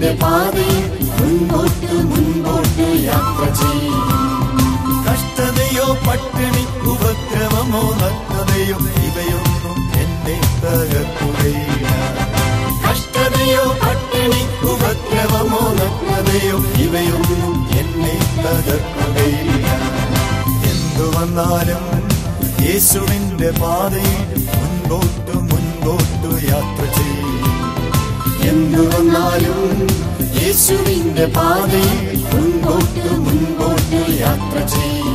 യേശുവിന്റെ പാതയിൽ മുൻപോട്ട് മുൻപോട്ട് യാത്ര ചെയ്യും കഷ്ടതയോ പട്ടിണി ഉപദ്രവമോ നഗ്നതയോ ഇവയൊന്നും എന്നെ തകർക്കുകയില്ല കഷ്ടതയോ പട്ടിണി ഉപദ്രവമോ നഗ്നതയോ ഇവയൊന്നും എന്നെ തകർക്കുകയില്ല എന്തു വന്നാലും യേശുവിന്റെ പാതയിൽ മുൻപോട്ട് മുൻപോട്ട് യാത്ര ചെയ്യും എന്തു വന്നാലും യേശുവിന്റെ പാതയിൽ മുൻപോട്ട് മുൻപോട്ട് യാത്ര ചെയ്യും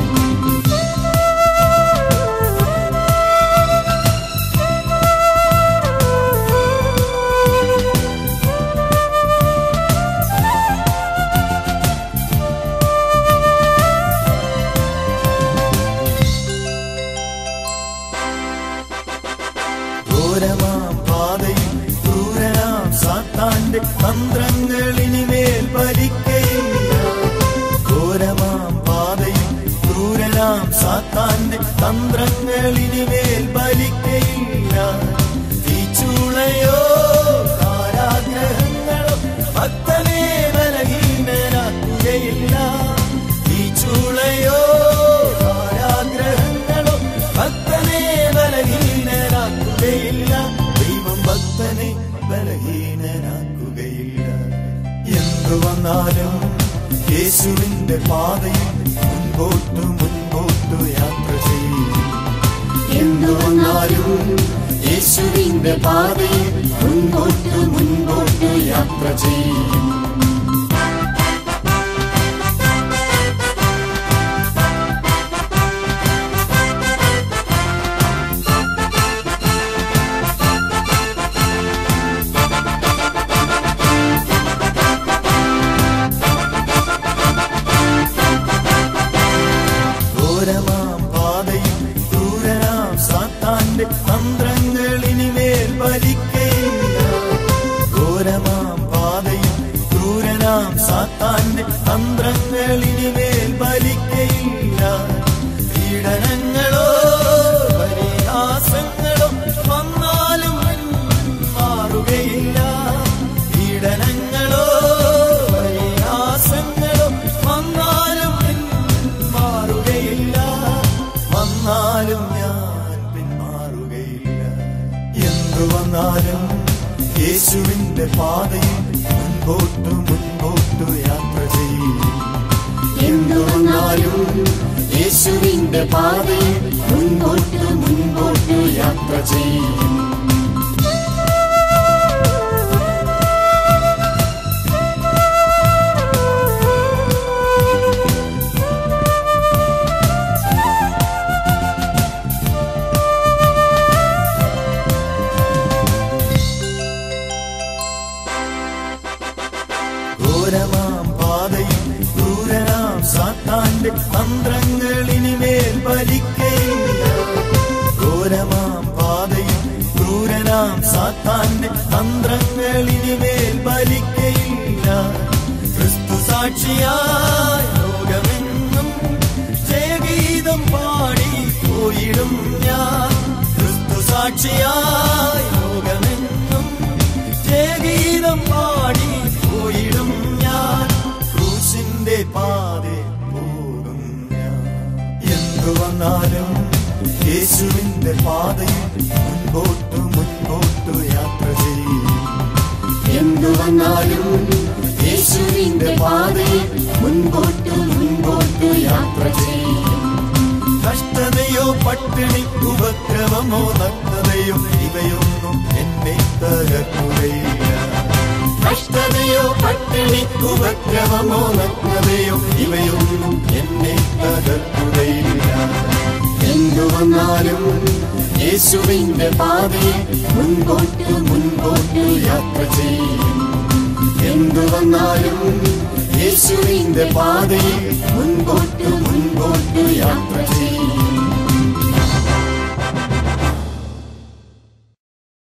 ഘോരമാം പാതയിൽ ക്രൂരനാം സാത്താന്റെ തന്ത്രങ്ങൾ ഇനിമേൽ ഫലിക്കയില്ല ഘോരമാം പാതയിൽ ക്രൂരനാം സാത്താന്റെ തന്ത്രങ്ങൾ ഇനിമേൽ ഫലിക്കയില്ല തീച്ചൂളയോ കാരാഗ്രഹങ്ങളോ ഭക്തനെ ബലഹീനനാക്കുകയില്ല തീച്ചൂളയോ കാരാഗ്രഹങ്ങളോ ഭക്തനെ ബലഹീനനാക്കുകയില്ല ദൈവം ഭക്തനെ ബലഹീനനാക്കുകയില്ല എന്തു വന്നാലും യേശുവിന്റെ പാതയിൽ മുൻപോട്ട് മുൻപോട്ട് യാത്ര ചെയ്യും എന്തു വന്നാലും യേശുവിന്റെ പാതയിൽ മുൻപോട്ട് മുൻപോട്ട് യാത്ര ചെയ്യും ഘോരമാം പാതയിൽ ക്രൂരനാം സാത്താന്റെ തന്ത്രങ്ങൾ ഇനിമേൽ ഫലിക്കയില്ല ഘോരമാം പാതയിൽ ക്രൂരനാം സാത്താന്റെ തന്ത്രങ്ങൾ ഇനിമേൽ ഫലിക്കയില്ല പീഡനങ്ങളോ പരിഹാസങ്ങളോ വന്നാലും മാറുകയില്ല പീഡനങ്ങളോ പരിഹാസങ്ങളോ വന്നാലും മാറുകയില്ല വന്നാലും ഞാൻ പിന്മാറുകയില്ല എന്തു വന്നാലും യേശുവിന്റെ പാതയിൽ മുൻപോട്ട് മുൻപോട്ട് യാത്ര ചെയ്യും എന്തു വന്നാലും യേശുവിന്റെ പാതയിൽ മുൻപോട്ട് മുൻപോട്ട് യാത്ര ചെയ്യും ഘോരമാം പാതയിൽ ക്രൂരനാം സാത്താന്റെ തന്ത്രങ്ങൾ ഇനിമേൽ ഫലിക്കയില്ല ഘോരമാം പാതയിൽ ക്രൂരനാം സാത്താന്റെ തന്ത്രങ്ങൾ ഇനിമേൽ ഫലിക്കയില്ല ക്രിസ്തു സാക്ഷിയായി ലോകമെങ്ങും ജയഗീതം പാടി പോയിടും ഞാൻ ക്രിസ്തു സാക്ഷിയായി ലോകമെങ്ങും ജയഗീതം പാടി പോയിടും ഞാൻ ക്രൂശിന്റെ പാതെ പോകും ഞാൻ എന്തു വന്നാലും യേശുവിന്റെ പാതയിൽ മുൻപോട്ട് മുൻപോട്ട് യാത്ര ചെയ്യും എന്തു വന്നാലും യേശുവിന്റെ പാതയിൽ മുൻപോട്ട് മുൻപോട്ട് യാത്ര ചെയ്യും കഷ്ടതയോ പട്ടിണി ഉപദ്രവമോ നഗ്നതയോ ഇവയൊന്നും എന്നെ തകർക്കുകയില്ല കഷ്ടതയോ പട്ടിണി ഉപദ്രവമോ നഗ്നതയോ ഇവയൊന്നും എന്നെ തകർക്കുകയില്ല എന്തു വന്നാലും യേശുവിന്റെ പാതയിൽ മുൻപോട്ട് മുൻപോട്ട് യാത്ര ചെയ്യും എന്തു വന്നാലും യേശുവിന്റെ പാതയിൽ മുൻപോട്ട് മുൻപോട്ട് യാത്ര ചെയ്യും